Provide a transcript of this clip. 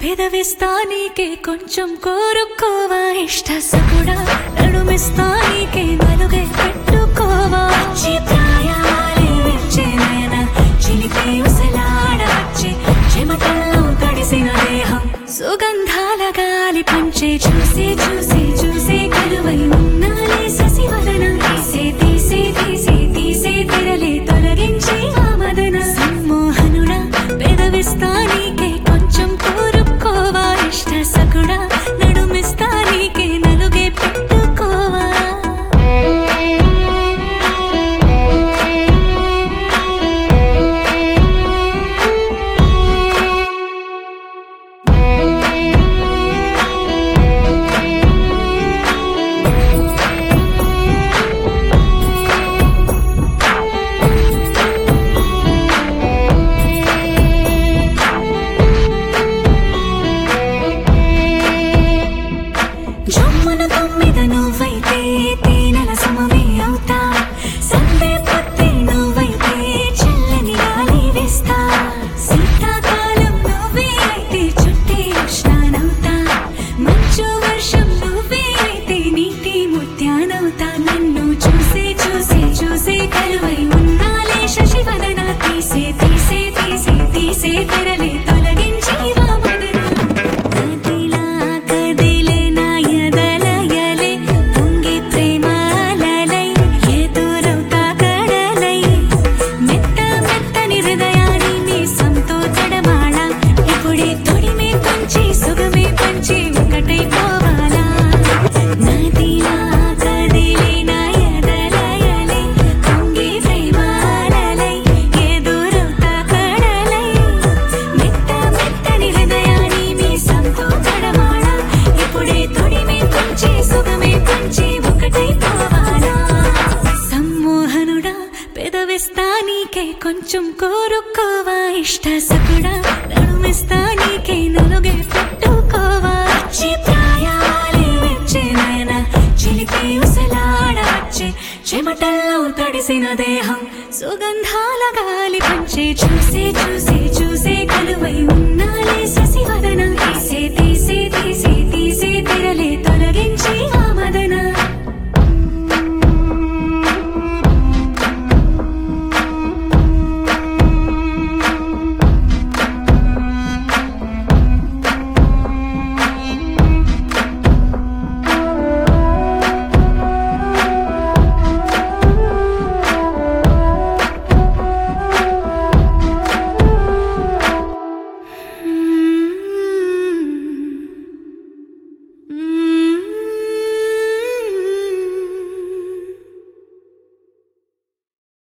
పెదవిస్తా నీకే కొంచెం కోరుకోవా ఇష్ట సకుడా నడుమిస్తా నీకే నలుగే పెట్టుకోవా వచ్చి ప్రాయాలే విచ్చే నయన చిలిపి ఉసలాడ వచ్చి చెమటల్లో తడిసిన దేహం సుగంధాల గాలి పంచే చూసి చూసి చూసి కలువై ఉన్నాలే ససివదన తీసే తీసే తీసే తీసే తెరలే తొలగించి ఆ మదన సమ్మోహనుడా పెదవిస్తా నీకే కొంచెం కోరుకోవా ఇష్ట సకుడా నడుమిస్తా నీకే నలుగే పెట్టుకోవా జమ్మున తొమ్మిద నువ్వైతే తేనెల సమమే అవుతా సందే పొత్తే నువ్వైతే చల్లని గాలి వేస్తా శీతాకాలం నువ్వే అయితే చుట్టే ఉష్ణానవుతా మంచు వర్షం నువ్వే అయితే నీటి ముత్యానవుతా నన్ను చూసి చూసి చూసి కలువై ఉన్నాలే శశివదన తీసే తీసే తీసే తీసే తెరలే తొలగించి వామదన కదిలా కదిలే నా ఎదలయలే పొంగి ప్రేమాలలై ఎదురవుతా కడలై మెత్త మెత్తని హృదయాన్ని నీ సంతో తడమాళ ఇప్పుడే తొడిమే కొంచి సుగమే పంచి ఒకటై పోవాలా నదిలా కదిలే నా ఎదలయలే పొంగి ప్రేమాలలై ఎదురవుతా కడలై మెత్త మెత్తని హృదయాన్ని మీ సంతో తడమాడ ఇప్పుడే తొడిమే పంచి సుగమే పంచి ఒకటై పోవాలా సమ్మోహనుడా పెదవిస్తా నీకే కొంచెం కోరుకోవా ఇష్ట సకుడా నడుమిస్తా నీకే నలుగే పెట్టుకోవా వచ్చే ప్రాయాలే వచ్చే నయన చిలిపి ఉసలాడ వచ్చే చెమటల్లో తడిసిన దేహం సుగంధాల గాలి పంచే చూసి చూసి చూసి కలువై ఉన్న